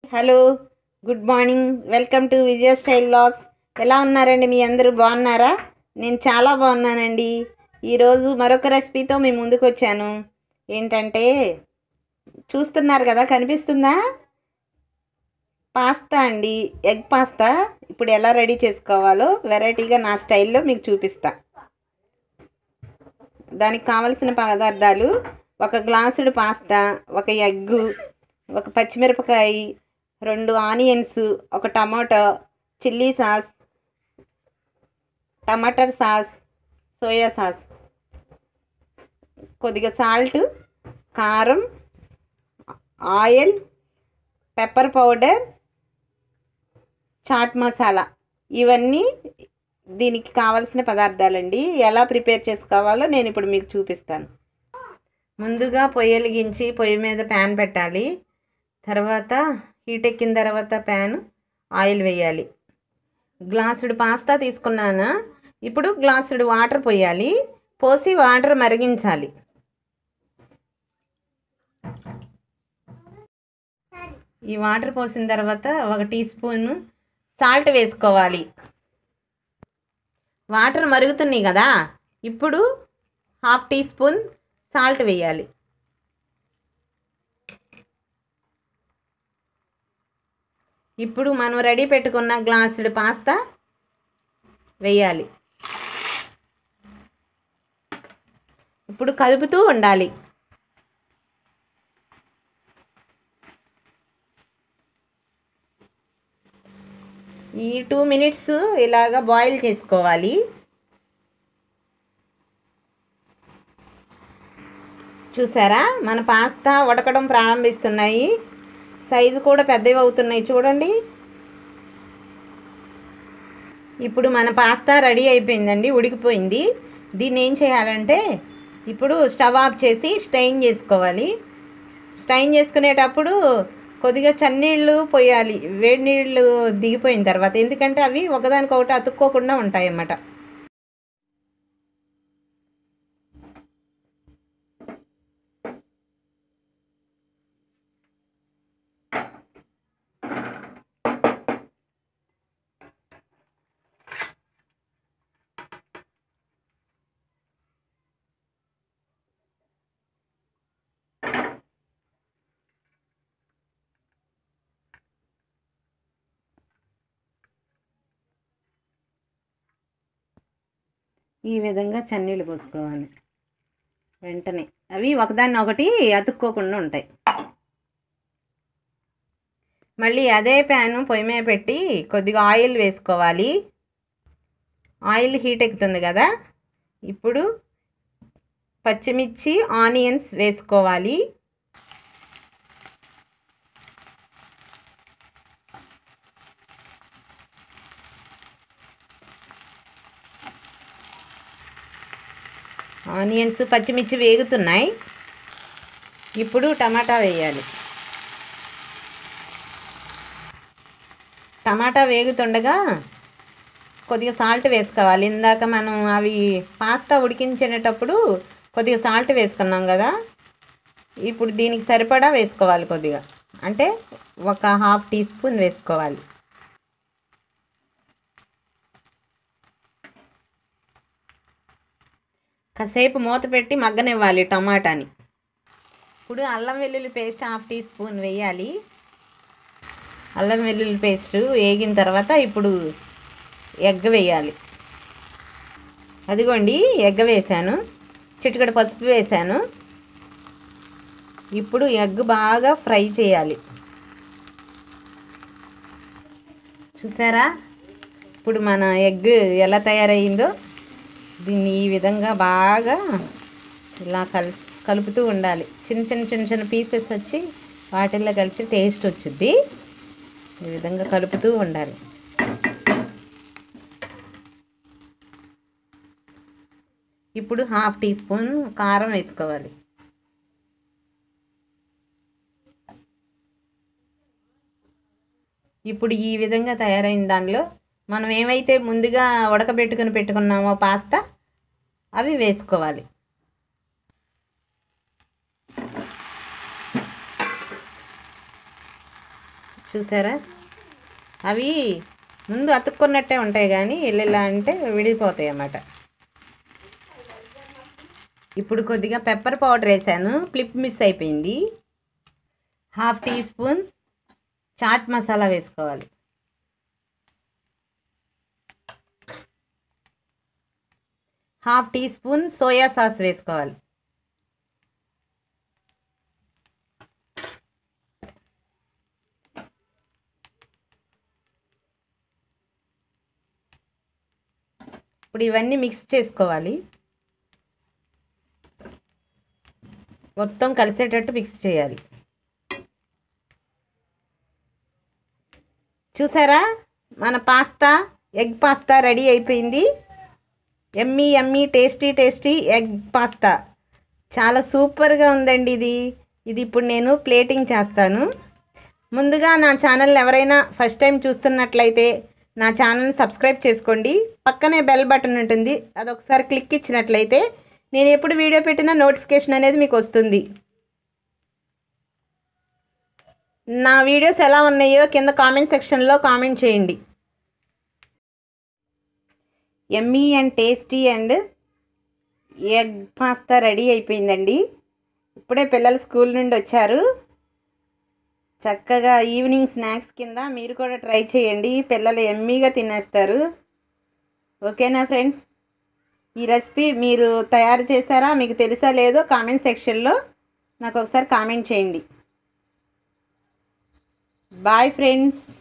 hello good morning welcome to Vijaya style blogs ఎలా ఉన్నారండి మీ అందరూ బాగున్నారా నేను చాలా బాగున్నానండి ఈరోజు మరొక రెసిపీతో మీ ముందుకు వచ్చాను ఏంటంటే చూస్తున్నారు కదా కనిపిస్తుందా పాస్తా అండి ఎగ్ పాస్తా ఇప్పుడు ఎలా రెడీ చేసుకోవాలో వెరైటీగా నా స్టైల్లో మీకు చూపిస్తా దానికి కావలసిన పదార్థాలు ఒక గ్లాసుడు పాస్తా ఒక ఎగ్గు ఒక పచ్చిమిరపకాయ రెండు ఆనియన్స్ ఒక tomato chilli sauce tomato sauce soya sauce కొద్దిగా సాల్ట్ కారం oil pepper powder chaat masala ఇవన్నీ దీనికి కావలసిన పదార్థాలండి ఎలా ప్రిపేర్ చేసుకోవాలో నేను ఇప్పుడు మీకు చూపిస్తాను ముందుగా పొయ్యి వెలిగించి పొయ్యి మీద ప్యాన్ పెట్టాలి తర్వాత హీట్ ఎక్కిన తర్వాత ప్యాన్ ఆయిల్ వేయాలి గ్లాసుడు పాస్తా తీసుకున్నాను ఇప్పుడు గ్లాసుడు వాటర్ పోయాలి పోసి వాటర్ మరిగించాలి ఈ వాటర్ పోసిన తర్వాత ఒక టీ స్పూన్ సాల్ట్ వేసుకోవాలి వాటర్ మరుగుతున్నాయి కదా ఇప్పుడు హాఫ్ టీ స్పూన్ సాల్ట్ వేయాలి ఇప్పుడు మనం రెడీ పెట్టుకున్న గ్లాసుడు పాస్తా వేయాలి ఇప్పుడు కదుపుతూ ఉండాలి ఈ టూ మినిట్స్ ఇలాగ బాయిల్ చేసుకోవాలి చూసారా మన పాస్తా ఉడకడం ప్రారంభిస్తున్నాయి సైజు కూడా పెద్దవి అవుతున్నాయి చూడండి ఇప్పుడు మన పాస్తా రెడీ అయిపోయిందండి ఉడికిపోయింది దీన్ని ఏం చేయాలంటే ఇప్పుడు స్టవ్ ఆఫ్ చేసి స్టైన్ చేసుకోవాలి స్టైన్ చేసుకునేటప్పుడు కొద్దిగా చన్నీళ్ళు పోయాలి వేడి నీళ్ళు దిగిపోయిన తర్వాత ఎందుకంటే అవి ఒకదానికొకటి అతుక్కోకుండా ఉంటాయి అన్నమాట ఈ విధంగా చన్నీళ్ళు పోసుకోవాలి వెంటనే అవి ఒకదాన్ని ఒకటి అతుక్కోకుండా ఉంటాయి మళ్ళీ అదే ప్యాను పొయ్యి మీద పెట్టి కొద్దిగా ఆయిల్ వేసుకోవాలి ఆయిల్ హీట్ ఎక్కుతుంది కదా ఇప్పుడు పచ్చిమిర్చి ఆనియన్స్ వేసుకోవాలి ఆనియన్స్ పచ్చిమిర్చి వేగుతున్నాయి ఇప్పుడు టమాటా వేయాలి టమాటా వేగుతుండగా కొద్దిగా సాల్ట్ వేసుకోవాలి ఇందాక మనం అవి పాస్తా ఉడికించేటప్పుడు కొద్దిగా సాల్ట్ వేసుకున్నాం కదా ఇప్పుడు దీనికి సరిపడా వేసుకోవాలి కొద్దిగా అంటే ఒక హాఫ్ టీ స్పూన్ వేసుకోవాలి కాసేపు మూత పెట్టి మగ్గనివ్వాలి టమాటాని ఇప్పుడు అల్లం వెల్లుల్లి పేస్ట్ హాఫ్ టీ స్పూన్ వేయాలి అల్లం వెల్లుల్లి పేస్ట్ వేగిన తర్వాత ఇప్పుడు ఎగ్గ వేయాలి అదిగోండి ఎగ్గ వేసాను చిటికడ పసుపు వేసాను ఇప్పుడు ఎగ్ బాగా ఫ్రై చేయాలి చూసారా ఇప్పుడు మన ఎగ్ ఎలా తయారయ్యిందో దీన్ని ఈ విధంగా బాగా ఇలా కల్ కలుపుతూ ఉండాలి చిన్న చిన్న చిన్న చిన్న పీసెస్ వచ్చి వాటిల్లో కలిసి టేస్ట్ వచ్చింది ఈ విధంగా కలుపుతూ ఉండాలి ఇప్పుడు హాఫ్ టీ స్పూన్ కారం వేసుకోవాలి ఇప్పుడు ఈ విధంగా తయారైన దానిలో మనం ఏమైతే ముందుగా ఉడకబెట్టుకుని పెట్టుకున్నామో పాస్తా అవి వేసుకోవాలి చూసారా అవి ముందు అతుక్కున్నట్టే ఉంటాయి కానీ ఇలా అంటే విడిపోతాయి అన్నమాట ఇప్పుడు కొద్దిగా పెప్పర్ పౌడర్ వేసాను ఫ్లిప్ మిస్ అయిపోయింది half teaspoon chaat masala వేసుకోవాలి half teaspoon soya sauce వేసుకోవాలి ఇప్పుడు ఇవన్నీ మిక్స్ చేసుకోవాలి మొత్తం కలిసేటట్టు మిక్స్ చేయాలి చూసారా మన పాస్తా ఎగ్ పాస్తా రెడీ అయిపోయింది yummy yummy tasty tasty egg pasta చాలా సూపర్గా ఉందండి ఇది ఇది ఇప్పుడు నేను ప్లేటింగ్ చేస్తాను ముందుగా నా ఛానల్ ఎవరైనా ఫస్ట్ టైం చూస్తున్నట్లయితే నా ఛానల్ని సబ్స్క్రైబ్ చేసుకోండి పక్కనే బెల్ బటన్ ఉంటుంది అది ఒకసారి క్లిక్ ఇచ్చినట్లయితే నేను ఎప్పుడు వీడియో పెట్టినా నోటిఫికేషన్ అనేది మీకు వస్తుంది నా వీడియోస్ ఎలా ఉన్నాయో కింద కామెంట్ సెక్షన్లో కామెంట్ చేయండి yummy and tasty and egg pasta ready అయిపోయిందండి ఇప్పుడే పిల్లలు స్కూల్ నుండి వచ్చారు చక్కగా ఈవినింగ్ స్నాక్స్ కింద మీరు కూడా ట్రై చేయండి పిల్లలు ఎమ్మీగా తినేస్తారు ఓకేనా ఫ్రెండ్స్ ఈ రెసిపీ మీరు తయారు చేశారా మీకు తెలుసా లేదో కామెంట్ సెక్షన్లో నాకు ఒకసారి కామెంట్ చేయండి బాయ్ ఫ్రెండ్స్